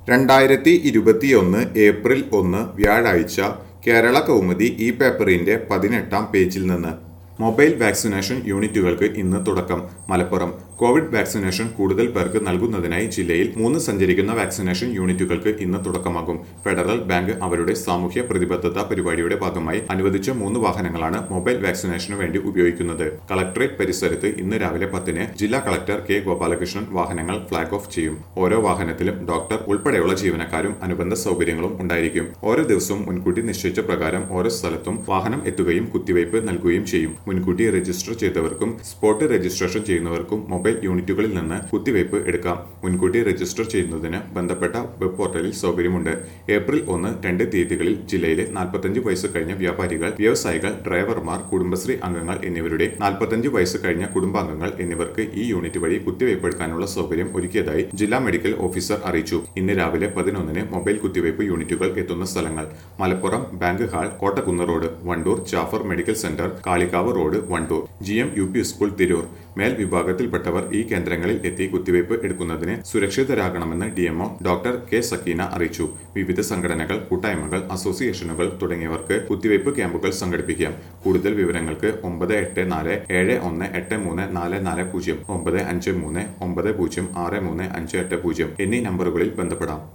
രണ്ടായിരത്തി ഇരുപത്തിയൊന്ന് ഏപ്രിൽ ഒന്ന് വ്യാഴാഴ്ച കേരള കൗമുദി ഈ പേപ്പറിന്റെ പതിനെട്ടാം പേജിൽ നിന്ന് മൊബൈൽ വാക്സിനേഷൻ യൂണിറ്റുകൾക്ക് ഇന്ന് തുടക്കം മലപ്പുറം കോവിഡ് വാക്സിനേഷൻ കൂടുതൽ പേർക്ക് നൽകുന്നതിനായി ജില്ലയിൽ മൂന്ന് സഞ്ചരിക്കുന്ന വാക്സിനേഷൻ യൂണിറ്റുകൾക്ക് ഇന്ന് തുടക്കമാകും ഫെഡറൽ ബാങ്ക് അവരുടെ സാമൂഹ്യ പ്രതിബദ്ധത പരിപാടിയുടെ ഭാഗമായി അനുവദിച്ച മൂന്ന് വാഹനങ്ങളാണ് മൊബൈൽ വാക്സിനേഷനു വേണ്ടി ഉപയോഗിക്കുന്നത് കളക്ടറേറ്റ് പരിസരത്ത് ഇന്ന് രാവിലെ പത്തിന് ജില്ലാ കളക്ടർ കെ ഗോപാലകൃഷ്ണൻ വാഹനങ്ങൾ ഫ്ളാഗ് ഓഫ് ചെയ്യും ഓരോ വാഹനത്തിലും ഡോക്ടർ ഉൾപ്പെടെയുള്ള ജീവനക്കാരും അനുബന്ധ സൗകര്യങ്ങളും ഉണ്ടായിരിക്കും ഓരോ ദിവസവും മുൻകൂട്ടി നിശ്ചയിച്ച പ്രകാരം ഓരോ സ്ഥലത്തും വാഹനം എത്തുകയും കുത്തിവയ്പ് നൽകുകയും ചെയ്യും മുൻകൂട്ടി രജിസ്റ്റർ ചെയ്തവർക്കും സ്പോട്ട് രജിസ്ട്രേഷൻ ചെയ്യുന്നവർക്കും മൊബൈൽ യൂണിറ്റുകളിൽ നിന്ന് കുത്തിവയ്പ് എടുക്കാം മുൻകൂട്ടി രജിസ്റ്റർ ചെയ്യുന്നതിന് ബന്ധപ്പെട്ട വെബ് പോർട്ടലിൽ സൗകര്യമുണ്ട് ഏപ്രിൽ ഒന്ന് രണ്ട് തീയതികളിൽ ജില്ലയിലെ നാൽപ്പത്തഞ്ച് വയസ്സ് കഴിഞ്ഞ വ്യാപാരികൾ വ്യവസായികൾ ഡ്രൈവർമാർ കുടുംബശ്രീ അംഗങ്ങൾ എന്നിവരുടെ നാൽപ്പത്തഞ്ച് വയസ്സ് കഴിഞ്ഞ കുടുംബാംഗങ്ങൾ എന്നിവർക്ക് ഈ യൂണിറ്റ് വഴി കുത്തിവയ്പ് എടുക്കാനുള്ള സൗകര്യം ഒരുക്കിയതായി ജില്ലാ മെഡിക്കൽ ഓഫീസർ അറിയിച്ചു ഇന്ന് രാവിലെ പതിനൊന്നിന് മൊബൈൽ കുത്തിവയ്പ് യൂണിറ്റുകൾ എത്തുന്ന സ്ഥലങ്ങൾ Malappuram bank hall Kottakkunnu road Wandoor Jafar medical centre Kalikavu road Wandoor G M U P school Tirur മേൽ വിഭാഗത്തിൽപ്പെട്ടവർ ഈ കേന്ദ്രങ്ങളിൽ എത്തി കുത്തിവയ്പ് എടുക്കുന്നതിന് സുരക്ഷിതരാകണമെന്ന് ഡിഎംഒ ഡോക്ടർ കെ സക്കീന അറിയിച്ചു വിവിധ സംഘടനകൾ കൂട്ടായ്മകൾ അസോസിയേഷനുകൾ തുടങ്ങിയവർക്ക് കുത്തിവയ്പ് ക്യാമ്പുകൾ സംഘടിപ്പിക്കാം കൂടുതൽ വിവരങ്ങൾക്ക് ഒമ്പത് എട്ട് നാല് ഏഴ് ഒന്ന് എട്ട് മൂന്ന് നാല് നാല് പൂജ്യം ഒമ്പത് അഞ്ച് മൂന്ന് ഒമ്പത് പൂജ്യം ആറ് മൂന്ന് അഞ്ച് എട്ട് പൂജ്യം എന്നീ നമ്പറുകളിൽ ബന്ധപ്പെടാം